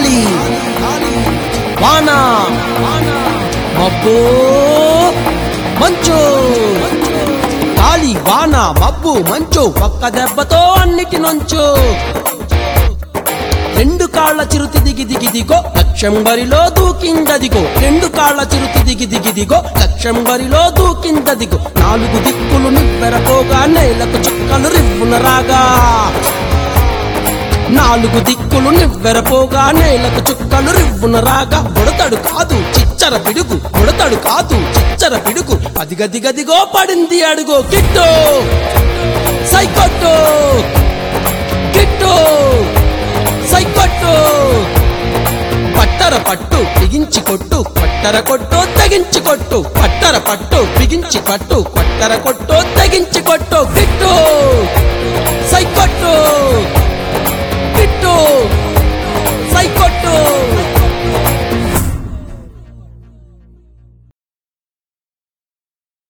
గాలి వాన మబ్బు మంచు గాలి వాన మబ్బు మంచు ఒక్క దెబ్బతో అన్నిటి నుంచు రెండు కాళ్ళ చిరుతి దిగి దిగి దిగో లక్ష్యం బరిలో దూకిందదిగో రెండు కాళ్ళ చిరుతి దిగి దిగి దిగో లక్ష్యం బరిలో దూకిందదిగో నాలుగు దిక్కులు నివ్వెరపోగా నేలకు చుక్కలు రివ్వున రాగా నాలుగు దిక్కులు నివ్వెరపోగా నేలకు చుక్కలు రివ్వున రాగా బుడతడు కాదు చిచ్చర పిడుగు బుడతడు కాదు చిచ్చర పిడుగు అదిగదిగదిగో పడింది అడుగో కిట్టు సైకొట్టు కిట్టు సైకొట్టు పట్టర పట్టు బిగించి కొట్టు పట్టర కొట్టు తెగించి కొట్టు పట్టర పట్టు బిగించి కొట్టు పట్టర కొట్టు తెగించి కొట్టు